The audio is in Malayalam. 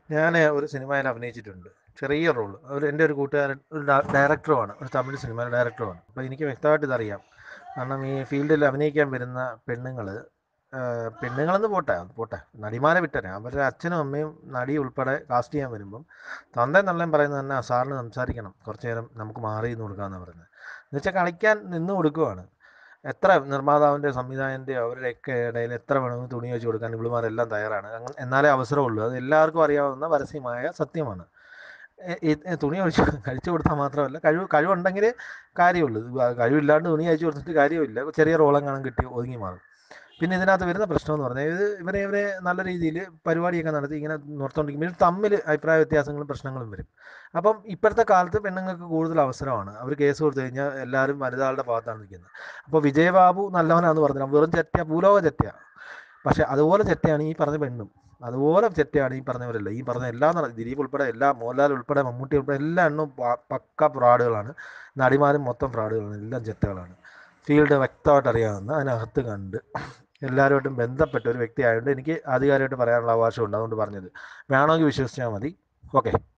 ഞാൻ ഒരു സിനിമയിൽ അഭിനയിച്ചിട്ടുണ്ട് ചെറിയ റോൾ ഒരു എൻ്റെ ഒരു കൂട്ടുകാരൻ ഒരു ഡ- ഡയറക്ടറുമാണ് ഒരു തമിഴ് സിനിമയുടെ ഡയറക്ടറുമാണ് അപ്പോൾ എനിക്ക് വ്യക്തമായിട്ട് ഇതറിയാം കാരണം ഈ ഫീൽഡിൽ അഭിനയിക്കാൻ വരുന്ന പെണ്ണുങ്ങൾ പെണ്ണുങ്ങളെന്ന് പോട്ടെ അത് പോട്ടെ നടിമാരെ വിട്ടനെ അവരുടെ അച്ഛനും അമ്മയും നടി ഉൾപ്പെടെ കാസ്റ്റ് ചെയ്യാൻ വരുമ്പം തന്തേ നല്ലം പറയുന്നത് തന്നെ സാറിന് സംസാരിക്കണം കുറച്ച് നേരം നമുക്ക് മാറി നിന്ന് കൊടുക്കാമെന്നാണ് പറയുന്നത് എന്ന് വെച്ചാൽ കളിക്കാൻ നിന്ന് കൊടുക്കുവാണ് എത്ര നിർമ്മാതാവിൻ്റെ സംവിധായകൻ്റെയോ അവരുടെയൊക്കെ ഇടയിൽ എത്ര വേണമെങ്കിലും തുണി വെച്ച് കൊടുക്കാൻ ഇവളുമാരെല്ലാം തയ്യാറാണ് അങ്ങനെ എന്നാലേ അവസരമുള്ളൂ അത് എല്ലാവർക്കും അറിയാവുന്ന പരസ്യമായ സത്യമാണ് എ- ഈ തുണി ഒഴിച്ച് കഴിച്ചു കൊടുത്താൽ മാത്രമല്ല കഴിവ് കഴിവുണ്ടെങ്കിൽ കാര്യമുള്ളൂ ഇത് കഴിവില്ലാണ്ട് തുണി അയച്ചു കൊടുത്തിട്ട് കാര്യമില്ല ചെറിയ റോളെങ്ങാനും കിട്ടി ഒതുങ്ങി മാറും പിന്നെ ഇതിനകത്ത് വരുന്ന പ്രശ്നം എന്ന് പറഞ്ഞാൽ ഇത് ഇവരെ ഇവരെ നല്ല രീതിയിൽ പരിപാടിയൊക്കെ നടത്തി ഇങ്ങനെ നിർത്തോണ്ടിരിക്കുമ്പോൾ ഇവർ തമ്മിൽ അഭിപ്രായ വ്യത്യാസങ്ങളും പ്രശ്നങ്ങളും വരും അപ്പം ഇപ്പോഴത്തെ കാലത്ത് പെണ്ണുങ്ങൾക്ക് കൂടുതൽ അവസരമാണ് അവർ കേസ് കൊടുത്തു കഴിഞ്ഞാൽ എല്ലാവരും വനിതകളുടെ ഭാഗത്താണ് നിൽക്കുന്നത് അപ്പോൾ വിജയബാബു നല്ലവനാന്ന് പറഞ്ഞാൽ വെറും ചെറ്റ ഭൂലോക ചെറ്റ പക്ഷെ അതുപോലെ ചെറ്റയാണ് ഈ പറഞ്ഞ പെണ്ണും അതുപോലെ ചെറ്റയാണ് ഈ പറഞ്ഞവരല്ല ഈ പറഞ്ഞ എല്ലാ നട- ദിലീപ് ഉൾപ്പെടെ എല്ലാ മോഹൻലാൽ ഉൾപ്പെടെ മമ്മൂട്ടി ഉൾപ്പെടെ എല്ലാ എണ്ണവും പ- പക്ക ഫ്രോഡുകളാണ് നടിമാരും മൊത്തം ഫ്രോഡുകളാണ് എല്ലാം ചെറ്റകളാണ് ഫീൽഡ് വ്യക്തമായിട്ട് അറിയാവുന്ന അതിനകത്ത് കണ്ട് എല്ലാവരുമായിട്ടും ബന്ധപ്പെട്ട ഒരു വ്യക്തി ആയതുകൊണ്ട് എനിക്ക് ആധികാരികമായിട്ട് പറയാനുള്ള അവകാശമുണ്ട് അതുകൊണ്ട് പറഞ്ഞത് വേണമെങ്കിൽ വിശ്വസിച്ചാൽ മതി ഓക്കെ